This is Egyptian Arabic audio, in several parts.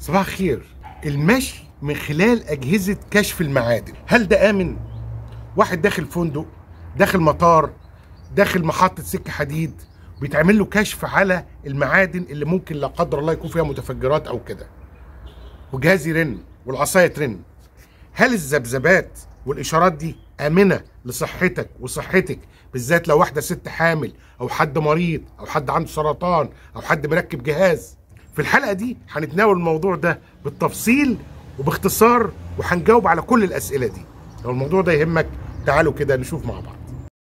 صباح الخير المشي من خلال أجهزة كشف المعادن هل ده آمن؟ واحد داخل فندق داخل مطار داخل محطة سكة حديد بيتعمل له كشف على المعادن اللي ممكن لا قدر الله يكون فيها متفجرات أو كده وجهاز يرن والعصاية ترن هل الذبذبات والإشارات دي آمنة لصحتك وصحتك بالذات لو واحدة ست حامل أو حد مريض أو حد عنده سرطان أو حد مركب جهاز في الحلقة دي هنتناول الموضوع ده بالتفصيل وباختصار وهنجاوب على كل الأسئلة دي لو الموضوع ده يهمك تعالوا كده نشوف مع بعض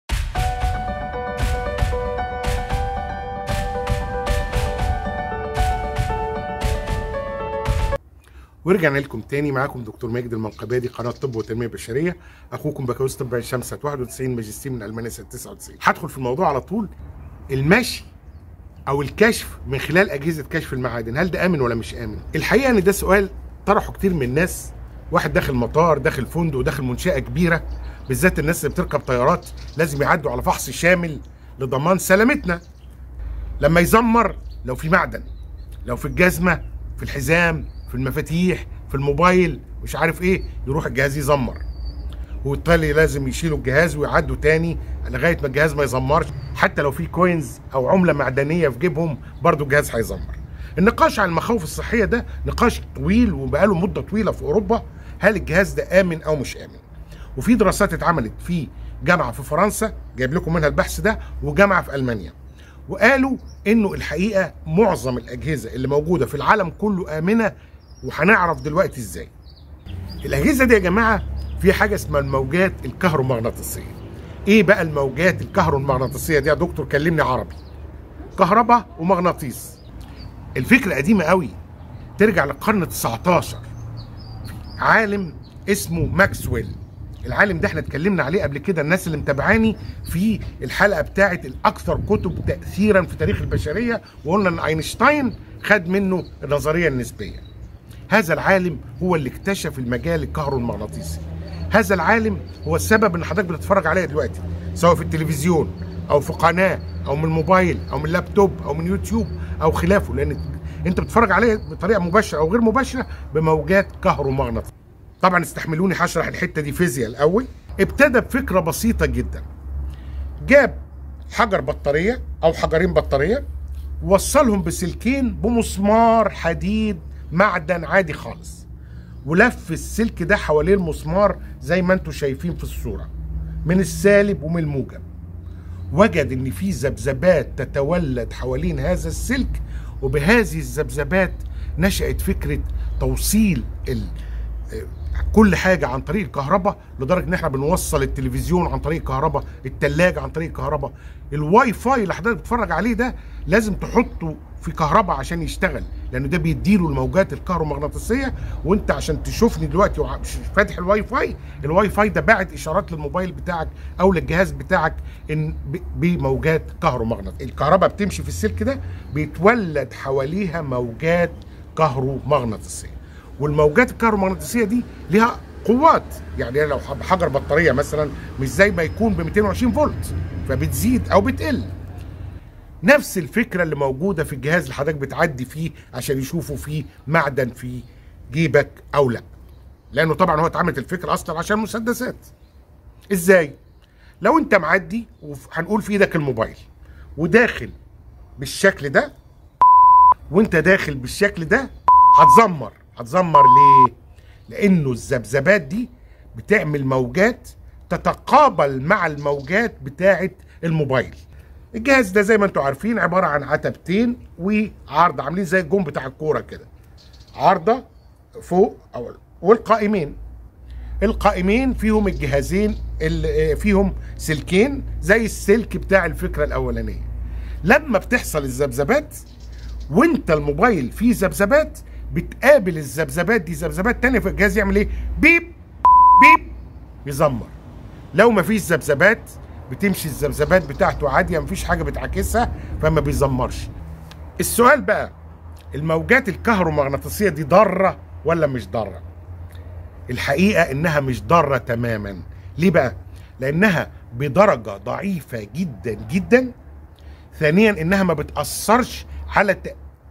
ورجعنا لكم تاني معاكم دكتور ماجد المنقبادي قناه طب وتنميه بشريه اخوكم بكالوريوس طب عين شمس 91 ماجستير من المانيا سنه 99 هدخل في الموضوع على طول المشي او الكشف من خلال اجهزه كشف المعادن هل ده امن ولا مش امن الحقيقه ان ده سؤال طرحه كتير من الناس واحد داخل مطار داخل فندق داخل منشاه كبيره بالذات الناس اللي بتركب طيارات لازم يعدوا على فحص شامل لضمان سلامتنا لما يزمر لو في معدن لو في الجزمه في الحزام في المفاتيح في الموبايل مش عارف ايه يروح الجهاز يزمر وبالتالي لازم يشيلوا الجهاز ويعدوا تاني لغايه ما الجهاز ما يزمرش حتى لو في كوينز او عمله معدنيه في جيبهم برضو الجهاز هيزمر النقاش عن المخاوف الصحيه ده نقاش طويل وبقاله مده طويله في اوروبا هل الجهاز ده امن او مش امن وفي دراسات اتعملت في جامعه في فرنسا جايب لكم منها البحث ده وجامعه في المانيا وقالوا انه الحقيقه معظم الاجهزه اللي موجوده في العالم كله امنه وهنعرف دلوقتي ازاي الاجهزه دي يا جماعه في حاجه اسمها الموجات الكهرومغناطيسيه ايه بقى الموجات الكهرومغناطيسيه دي يا دكتور كلمني عربي كهرباء ومغناطيس الفكره قديمه قوي ترجع للقرن 19 عالم اسمه ماكسويل العالم ده احنا اتكلمنا عليه قبل كده الناس اللي متابعاني في الحلقه بتاعه الاكثر كتب تاثيرا في تاريخ البشريه وقلنا ان اينشتاين خد منه النظريه النسبيه هذا العالم هو اللي اكتشف المجال الكهرومغناطيسي هذا العالم هو السبب ان حضرتك بتتفرج عليا دلوقتي سواء في التلفزيون او في قناه او من الموبايل او من اللابتوب او من يوتيوب او خلافه لان انت بتتفرج عليا بطريقه مباشره او غير مباشره بموجات كهرومغناطيسيه طبعا استحملوني هشرح الحته دي فيزياء الاول ابتدى بفكره بسيطه جدا جاب حجر بطاريه او حجرين بطاريه ووصلهم بسلكين بمسمار حديد معدن عادي خالص ولف السلك ده حوالين المسمار زي ما انتم شايفين في الصوره من السالب ومن الموجب وجد ان في ذبذبات تتولد حوالين هذا السلك وبهذه الذبذبات نشأت فكره توصيل ال كل حاجه عن طريق الكهرباء لدرجه ان احنا بنوصل التلفزيون عن طريق الكهرباء الثلاجه عن طريق الكهرباء الواي فاي اللي حضرتك بتتفرج عليه ده لازم تحطه في كهرباء عشان يشتغل لانه ده بيديله الموجات الكهرومغناطيسيه وانت عشان تشوفني دلوقتي فاتح الواي فاي الواي فاي ده باعت اشارات للموبايل بتاعك او للجهاز بتاعك ان بموجات كهرومغناطيسيه الكهرباء بتمشي في السلك ده بيتولد حواليها موجات كهرومغناطيسيه والموجات الكهرومغناطيسيه دي ليها قوات يعني لو حجر بطاريه مثلا مش زي ما يكون ب 220 فولت فبتزيد او بتقل نفس الفكره اللي موجوده في الجهاز اللي حضرتك بتعدي فيه عشان يشوفوا فيه معدن في جيبك او لا لانه طبعا هو اتعملت الفكره اصلا عشان مسدسات ازاي لو انت معدي وهنقول في ايدك الموبايل وداخل بالشكل ده وانت داخل بالشكل ده هتزمر هتزمر ليه لانه الذبذبات دي بتعمل موجات تتقابل مع الموجات بتاعه الموبايل الجهاز ده زي ما انتم عارفين عباره عن عتبتين وعارضه عاملين زي الجون بتاع الكوره كده عارضه فوق او والقائمين القائمين فيهم الجهازين اللي فيهم سلكين زي السلك بتاع الفكره الاولانيه لما بتحصل الذبذبات وانت الموبايل فيه ذبذبات بتقابل الذبذبات دي ذبذبات تانية في الجهاز يعمل ايه بيب بيب يزمر لو ما فيش ذبذبات بتمشي الذبذبات بتاعته عاديه مفيش حاجه بتعكسها فما بيزمرش السؤال بقى الموجات الكهرومغناطيسيه دي ضاره ولا مش ضاره الحقيقه انها مش ضاره تماما ليه بقى لانها بدرجه ضعيفه جدا جدا ثانيا انها ما بتاثرش على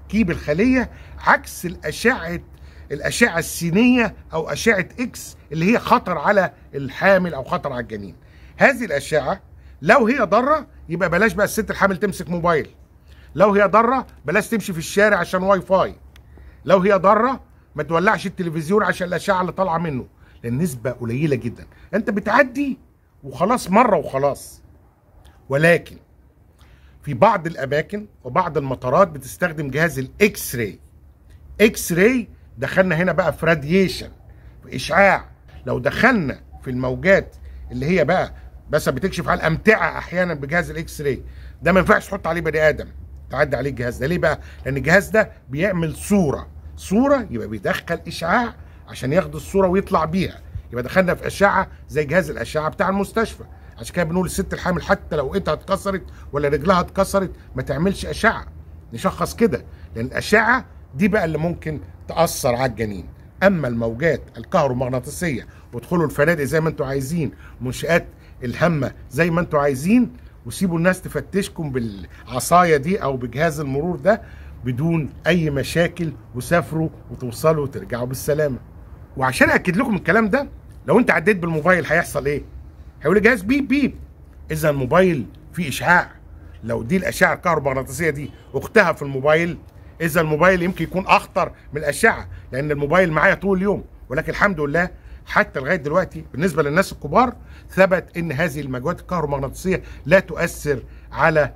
تركيب الخليه عكس الاشعه الاشعه السينيه او اشعه اكس اللي هي خطر على الحامل او خطر على الجنين هذه الاشعه لو هي ضاره يبقى بلاش بقى الست الحامل تمسك موبايل لو هي ضاره بلاش تمشي في الشارع عشان واي فاي لو هي ضاره ما تولعش التلفزيون عشان الاشعه اللي طالعه منه لان نسبه قليله جدا انت بتعدي وخلاص مره وخلاص ولكن في بعض الاماكن وبعض المطارات بتستخدم جهاز الاكس راي اكس راي دخلنا هنا بقى في راديشن في اشعاع لو دخلنا في الموجات اللي هي بقى بس بتكشف على الامتعه احيانا بجهاز الاكس راي ده ما ينفعش تحط عليه بني ادم تعدي عليه الجهاز ده ليه بقى لان الجهاز ده بيعمل صوره صوره يبقى بيدخل اشعاع عشان ياخد الصوره ويطلع بيها يبقى دخلنا في اشعه زي جهاز الاشعه بتاع المستشفى عشان كده بنقول الست الحامل حتى لو ايدها اتكسرت ولا رجلها اتكسرت ما تعملش اشعه نشخص كده لان الاشعه دي بقى اللي ممكن تاثر على الجنين اما الموجات الكهرومغناطيسيه وادخلوا الفنادق زي ما انتم عايزين منشات الهامه زي ما انتم عايزين وسيبوا الناس تفتشكم بالعصايه دي او بجهاز المرور ده بدون اي مشاكل وسافروا وتوصلوا وترجعوا بالسلامه وعشان اكد لكم الكلام ده لو انت عديت بالموبايل هيحصل ايه هيقول لي جهاز بيب بيب اذا الموبايل فيه اشعاع لو دي الاشعه الكهرومغناطيسيه دي اختها في الموبايل اذا الموبايل يمكن يكون اخطر من الاشعه لان الموبايل معايا طول اليوم ولكن الحمد لله حتى لغايه دلوقتي بالنسبه للناس الكبار ثبت ان هذه الموجات الكهرومغناطيسيه لا تؤثر على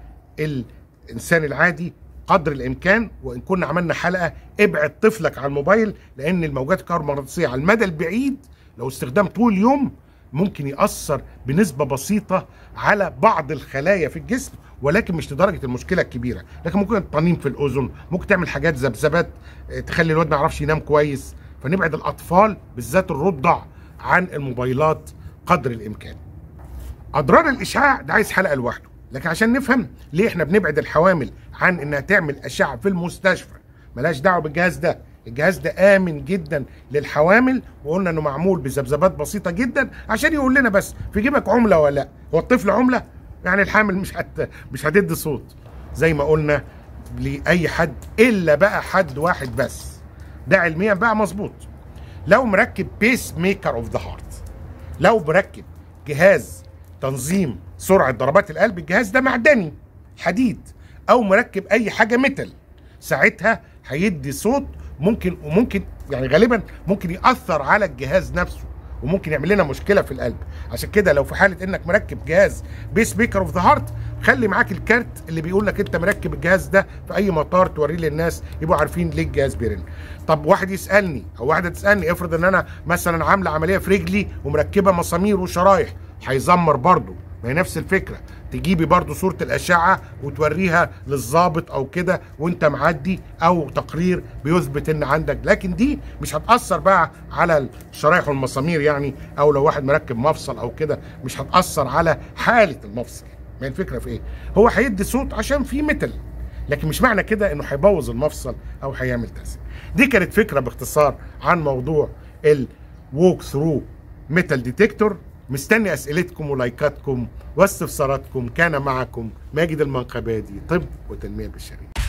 الانسان العادي قدر الامكان وان كنا عملنا حلقه ابعد طفلك عن الموبايل لان الموجات الكهرومغناطيسيه على المدى البعيد لو استخدام طول اليوم ممكن يأثر بنسبة بسيطة على بعض الخلايا في الجسم ولكن مش لدرجة المشكلة الكبيرة لكن ممكن الطنين في الأذن ممكن تعمل حاجات ذبذبات تخلي الواد ما يعرفش ينام كويس فنبعد الأطفال بالذات الرضع عن الموبايلات قدر الإمكان أضرار الإشعاع ده عايز حلقة لوحده لكن عشان نفهم ليه احنا بنبعد الحوامل عن انها تعمل اشعه في المستشفى ملاش دعوه بالجهاز ده الجهاز ده امن جدا للحوامل وقلنا انه معمول بذبذبات بسيطه جدا عشان يقول لنا بس في جيبك عمله ولا لا هو الطفل عمله يعني الحامل مش هت مش هتدي صوت زي ما قلنا لاي حد الا بقى حد واحد بس ده علميا بقى مظبوط لو مركب بيس ميكر اوف ذا هارت لو مركب جهاز تنظيم سرعه ضربات القلب الجهاز ده معدني حديد او مركب اي حاجه ميتال ساعتها هيدي صوت ممكن وممكن يعني غالبا ممكن ياثر على الجهاز نفسه وممكن يعمل لنا مشكله في القلب عشان كده لو في حاله انك مركب جهاز بيس ميكر اوف ذا هارت خلي معاك الكارت اللي بيقول لك انت مركب الجهاز ده في اي مطار توريه للناس يبقوا عارفين ليه الجهاز بيرن طب واحد يسالني او واحده تسالني افرض ان انا مثلا عامله عمليه في رجلي ومركبه مسامير وشرايح هيزمر برضه ما هي نفس الفكره تجيبي برضو صوره الاشعه وتوريها للظابط او كده وانت معدي او تقرير بيثبت ان عندك لكن دي مش هتاثر بقى على الشرايح والمسامير يعني او لو واحد مركب مفصل او كده مش هتاثر على حاله المفصل ما هي الفكره في ايه هو هيدي صوت عشان في ميتال لكن مش معنى كده انه هيبوظ المفصل او هيعمل تاثير دي كانت فكره باختصار عن موضوع الووك ثرو ميتال ديتكتور مستني اسئلتكم ولايكاتكم واستفساراتكم كان معكم ماجد المنقبادي طب وتنميه بشريه